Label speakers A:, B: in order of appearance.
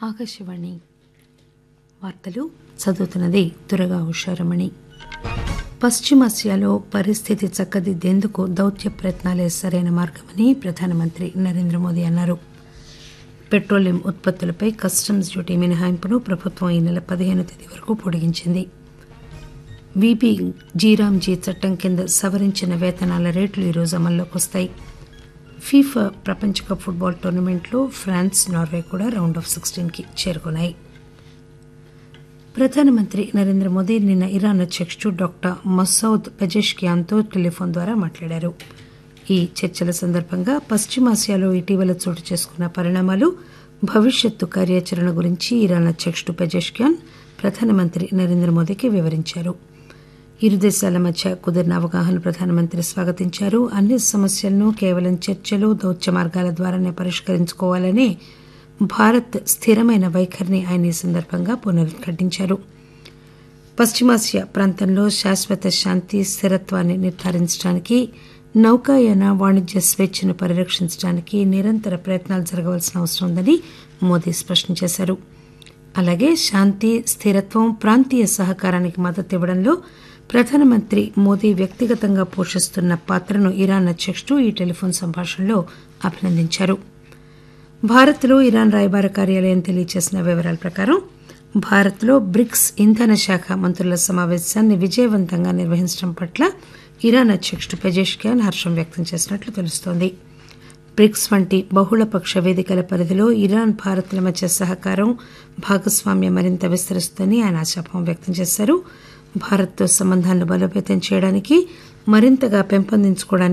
A: ఆకాశవాణి వార్తలు చదువుతున్నది దురగా ఉషారమణి పశ్చిమాసియాలో పరిస్థితి చక్కదిద్దేందుకు దౌత్య ప్రయత్నాలే సరైన మార్గమని ప్రధానమంత్రి నరేంద్ర మోదీ అన్నారు పెట్రోలియం ఉత్పత్తులపై కస్టమ్స్ డ్యూటీ మినహాయింపును ప్రభుత్వం ఈ నెల పదిహేను తేదీ వరకు పొడిగించింది విబి జీరాంజీ చట్టం కింద సవరించిన వేతనాల రేట్లు ఈరోజు అమల్లోకి వస్తాయి ఫీఫా ప్రపంచ కప్ ఫుట్బాల్ టోర్నమెంట్లో ఫ్రాన్స్ నార్వే కూడా రౌండ్ ఆఫ్ సిక్స్టీన్కి చేరుకున్నాయి ప్రధానమంత్రి నరేంద్ర మోదీ నిన్న ఇరాన్ అధ్యక్షుడు డాక్టర్ మసౌద్ పెజెష్కియాన్తో టెలిఫోన్ ద్వారా మాట్లాడారు ఈ చర్చల సందర్భంగా పశ్చిమాసియాలో ఇటీవల చోటు చేసుకున్న పరిణామాలు భవిష్యత్తు కార్యాచరణ గురించి ఇరాన్ అధ్యక్షుడు పెజెష్కియాన్ ప్రధానమంత్రి నరేంద్ర మోదీకి వివరించారు ఇరు దేశాల మధ్య కుదిరిన అవగాహన ప్రధానమంత్రి స్వాగతించారు అన్ని సమస్యలను కేవలం చర్చలు దౌత్య మార్గాల ద్వారానే పరిష్కరించుకోవాలనే భారత్ స్థిరమైన వైఖరిని ఆయన ఈ సందర్భంగా పునరుద్ఘాటించారు పశ్చిమాసియా ప్రాంతంలో శాశ్వత శాంతి స్థిరత్వాన్ని నిర్ధారించడానికి నౌకాయాన వాణిజ్య స్వేచ్ఛను పరిరక్షించడానికి నిరంతర ప్రయత్నాలు జరగవలసిన అవసరం ఉందని మోదీ స్పష్టం చేశారు అలాగే శాంతి స్థిరత్వం ప్రాంతీయ సహకారానికి మద్దతు ఇవ్వడంలో ప్రధానమంత్రి మోదీ వ్యక్తిగతంగా పోషిస్తున్న పాత్రను ఇరాన్ అధ్యక్షుడు ఈ టెలిఫోన్ సంభాషణలో అభినందించారు భారత్లో ఇరాన్ రాయబార కార్యాలయం తెలియజేసిన వివరాల ప్రకారం భారత్లో బ్రిక్స్ ఇంధన శాఖ మంత్రుల సమావేశాన్ని విజయవంతంగా నిర్వహించడం పట్ల ఇరాన్ అధ్యక్షుడు పెజేష్కియాన్ హర్షం వ్యక్తం చేసినట్లు తెలుస్తోంది బ్రిక్స్ వంటి బహుళపక్ష వేదికల పరిధిలో ఇరాన్ భారత్ల మధ్య సహకారం భాగస్వామ్యం మరింత విస్తరిస్తుందని ఆయన ఆశాభావం వ్యక్తం చేశారు భారత్తో సంబంధాలను బలోపేతం చేయడానికి మరింతగా పెంపొందించుకోవడానికి